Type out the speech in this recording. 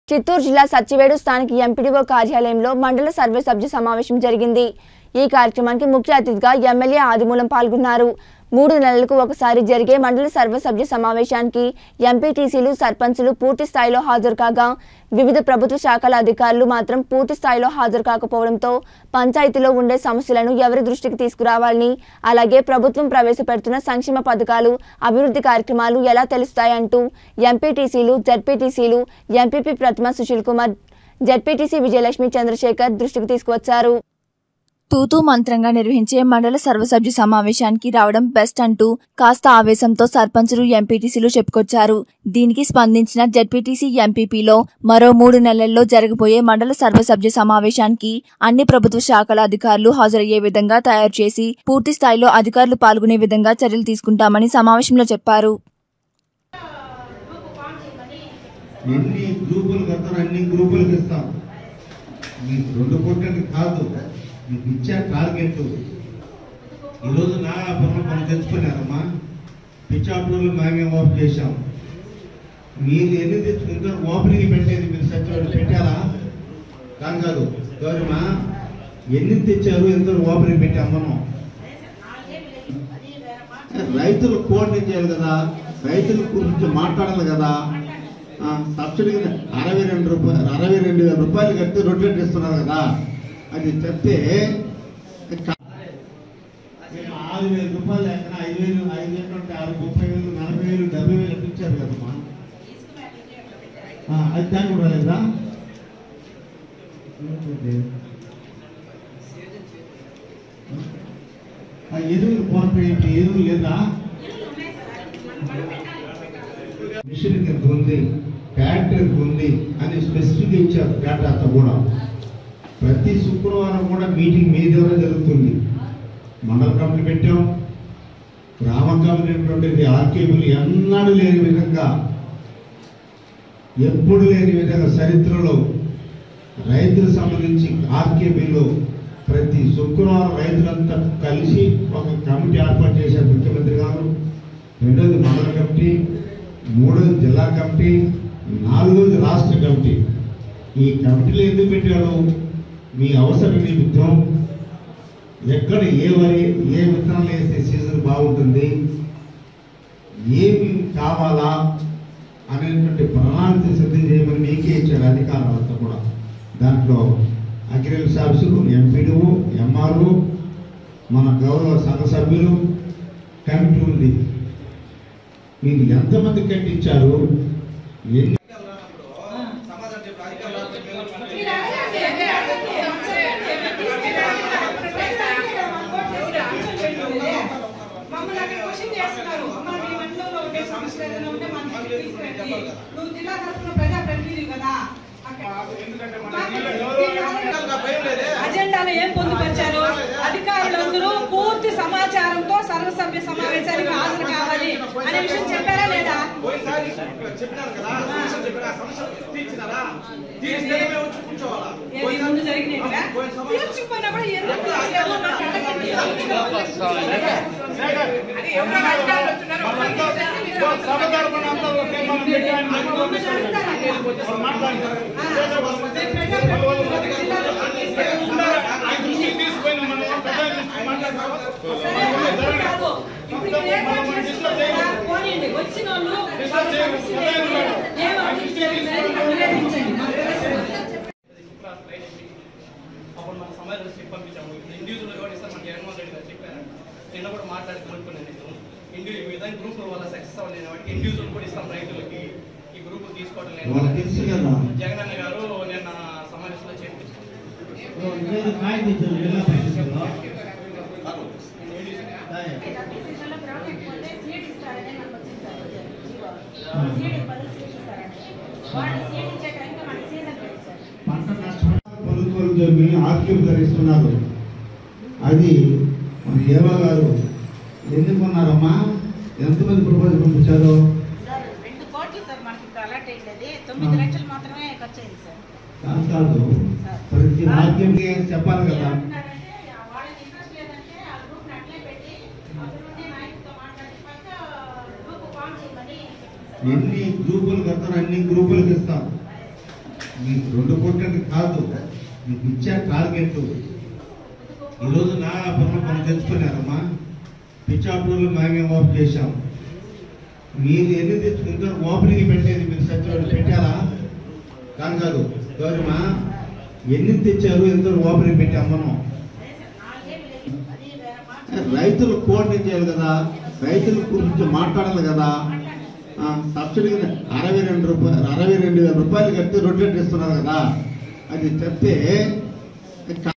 చిత్తూరు జిల్లా సచ్చివేడు స్థానిక ఎంపీడీఓ కార్యాలయంలో మండల సర్వే సభ్య సమావేశం జరిగింది ఈ కార్యక్రమానికి ముఖ్య అతిథిగా ఎమ్మెల్యే ఆదిమూలం పాల్గొన్నారు మూడు నెలలకు ఒకసారి జరిగే మండల సర్వసభ్య సమావేశానికి ఎంపీటీసీలు సర్పంచులు పూర్తి స్థాయిలో హాజరు కాగా వివిధ ప్రభుత్వ శాఖల అధికారులు మాత్రం పూర్తి స్థాయిలో హాజరు కాకపోవడంతో పంచాయతీలో ఉండే సమస్యలను ఎవరి దృష్టికి తీసుకురావాలని అలాగే ప్రభుత్వం ప్రవేశపెడుతున్న సంక్షేమ పథకాలు అభివృద్ధి కార్యక్రమాలు ఎలా తెలుస్తాయంటూ ఎంపీటీసీలు జడ్పీటీసీలు ఎంపీపీ ప్రతిమ సుశీల్ కుమార్ జడ్పీటీసీ విజయలక్ష్మి చంద్రశేఖర్ దృష్టికి తీసుకువచ్చారు తూతూ మంత్రంగా నిర్వహించే మండల సర్వసభ్య సమావేశానికి రావడం బెస్ట్ అంటూ కాస్త ఆవేశంతో సర్పంచులు ఎంపీటీసీలు చెప్పుకొచ్చారు దీనికి స్పందించిన జడ్పీటీసీ ఎంపీపీలో మరో మూడు నెలల్లో జరగబోయే మండల సర్వసభ్య సమావేశానికి అన్ని ప్రభుత్వ శాఖల అధికారులు హాజరయ్యే విధంగా తయారు చేసి పూర్తి స్థాయిలో అధికారులు పాల్గొనే విధంగా చర్యలు తీసుకుంటామని సమావేశంలో చెప్పారు ఎన్ని గ్రూపులు కడతారో అన్ని గ్రూపులకు ఇస్తాం మీకు రెండు కోట్లకి కాదు మీకు ఇచ్చే టార్గెట్ ఈరోజు నా వ్యాపారం మనం తెచ్చుకున్నారమ్మా పిచ్చాపురంలో మేమే ఓపెన్ చేశాం మీరు ఎన్ని తెచ్చుకుంటారు ఓపెనింగ్ పెట్టేది మీరు సచివాలయం పెట్టారా కాదు కాదు గౌరమ్మా ఎన్ని తెచ్చారు ఎంత ఓపెనింగ్ పెట్టాం మనం రైతులు కోఆర్డినేట్ చేయాలి కదా రైతుల గురించి మాట్లాడాలి కదా ఆ, సబ్సిడీ కింద అరవై రెండు రూపాయలు అరవై రెండు వేల రూపాయలు కట్టి రొట్టెట్ ఇస్తున్నారు కదా అది చెప్తే క- నేను ఆరు వేల రూపాయలు లేక ఐదు వేలు ఐదు వేలు అంటే ఆరు ముప్పై వేలు నలభై వేలు డెబ్బై వేలు ఇచ్చారు కదమ్మా ఆ, అది దాన్ని కూడా లేదా ఏంటది? ఆ ఎరువులు కొరత ఏంటి ఎరువులు లేదా మిషన్ కింద ఉంది ఫ్యాక్టరీ ఉంది అని స్పెసిఫిక్ ఇచ్చారు డేటా అంతా కూడా ప్రతి శుక్రవారం కూడా మీటింగ్ మీ దగ్గర జరుగుతుంది మండల కమిటీ పెట్టాం గ్రామ కమిటీ అనేటువంటిది ఆర్కేబుల్ ఎన్నడూ లేని విధంగా ఎప్పుడు లేని విధంగా చరిత్రలో రైతులకు సంబంధించి ఆర్కేబీలో ప్రతి శుక్రవారం రైతులంతా కలిసి ఒక కమిటీ ఏర్పాటు చేశారు ముఖ్యమంత్రి గారు రెండోది మండల కమిటీ మూడోది జిల్లా కమిటీ నాలుగోది రాష్ట్ర కమిటీ ఈ కమిటీలు ఎందుకు పెట్టాడు మీ అవసర నిమిత్తం ఎక్కడ ఏ వరి ఏ విత్తనాలు వేస్తే సీజన్ బాగుంటుంది ఏమి కావాలా అనేటువంటి ప్రణాళిక సిద్ధం చేయమని మీకే ఇచ్చారు అధికారులు అంతా కూడా దాంట్లో అగ్రికల్చర్ ఆఫీసులు ఎంపీడీఓ ఎంఆర్ఓ మన గౌరవ సంఘ సభ్యులు కమిటీ ఉంది మీకు ఎంతమంది కట్టించారు ఎన్ని సమాధానం చెప్పి అధికారులు మమ్మల్ని అక్కడ క్వశ్చన్ చేస్తున్నారు అమ్మ మీ మండలంలో ఉండే సమస్యలు ఏదైనా ఉంటే మన దగ్గరికి తీసుకురండి నువ్వు జిల్లా తరఫున ప్రజా ప్రతినిధి కదా అజెండాలో ఏం పొందుపరిచారు అధికారులందరూ పూర్తి సమాచారంతో సర్వసభ్య సమావేశానికి హాజరు కావాలి అనే విషయం చెప్పారా లేదా పోయినసారి ఇక్కడ చెప్పినారు కదా సమస్యలు చెప్పినా సమస్యలు తీర్చినారా తీర్చితే మేము వచ్చి కూర్చోవాలా ఏది ముందు జరిగినట్టుగా తీర్చిపోయినా కూడా ఎందుకు తీర్చలేదు? నాకు అడగండి. అది ఎవరో అధికారులు వస్తున్నారు, ఒకరు తీర్చారు, మీరు మమ్మల్ని అడుగుతారా? ఇప్పుడు ఇక్కడ ఏర్పాటు చేసుకున్నారు కదా, పోనీయండి. వచ్చిన వాళ్ళు వాళ్ళ సమస్యలు ఏంటి? ఏం అభివృద్ధి చేయాలి? నివేదించండి. మాకు తెలుసు. అప్పుడు మన సమాజంలో చెప్పి పంపించాము ఇప్పుడు ఇండివిజువల్ కూడా ఇస్తారు మన జగన్మోహన్ రెడ్డి గారు చెప్పారు నిన్న కూడా మాట్లాడుతూ అనుకున్నాను నేను ఇండి ఈ విధంగా గ్రూప్ వల్ల సక్సెస్ అవ్వలేని వాటికి ఇండివిజువల్ కూడా ఇస్తాం రైతులకి ఈ గ్రూప్ తీసుకోవడం లేదు వాళ్ళకి తెలుసు కదా జగన్ అన్న గారు నిన్న సమావేశంలో చెప్పి లేదు కాయ తెచ్చారు జిల్లా పరిషత్లో పంట నష్టపడి కొనుగోలు జమ్మి ఆర్క్యూబ్ ధరిస్తున్నారు అది మన ఏవో గారు ఎందుకున్నారమ్మా ఎంతమంది ప్రపోజల్ పంపించారు సార్ రెండు కోట్లు సార్ మనకి ఇప్పుడు అలర్ట్ అయ్యింది తొమ్మిది లక్షలు మాత్రమే ఖర్చు అయింది సార్ కాదు కాదు ప్రతి ఆర్క్యూబ్కి చెప్పాలి కదా ఏమంటున్నారంటే, వాళ్ళకి ఇంట్రెస్ట్ లేదంటే ఆ గ్రూప్ని అట్లే పెట్టి అక్కడ ఉండే నాయకులతో మాట్లాడి పక్క గ్రూప్ ఫామ్ చేయమని చెప్పారు సార్. ఎన్ని గ్రూపులు కడతారో అన్ని గ్రూపులకు ఇస్తాం మీకు రెండు కోట్లకి కాదు మీకు ఇచ్చే టార్గెట్ ఈరోజు నా వ్యాపారంలో మనం తెచ్చుకున్నారమ్మా పిచ్చాపూర్లో మేమే ఓపెన్ చేశాం మీరు ఎన్ని తెచ్చుకుంటారు ఓపెనింగ్ పెట్టేది మీరు సచివాలయం పెట్టారా కాదు కాదు గౌరమ్మా ఎన్ని తెచ్చారు ఎంత ఓపెనింగ్ పెట్టాం మనం రైతులు కోఆర్డినేట్ చేయాలి కదా రైతుల గురించి మాట్లాడాలి కదా ఆ, సబ్సిడీ అరవై రెండు రూపాయలు అరవై రెండు వేల రూపాయలు కట్టి రొట్టెట్ ఇస్తున్నారు కదా అది చెప్తే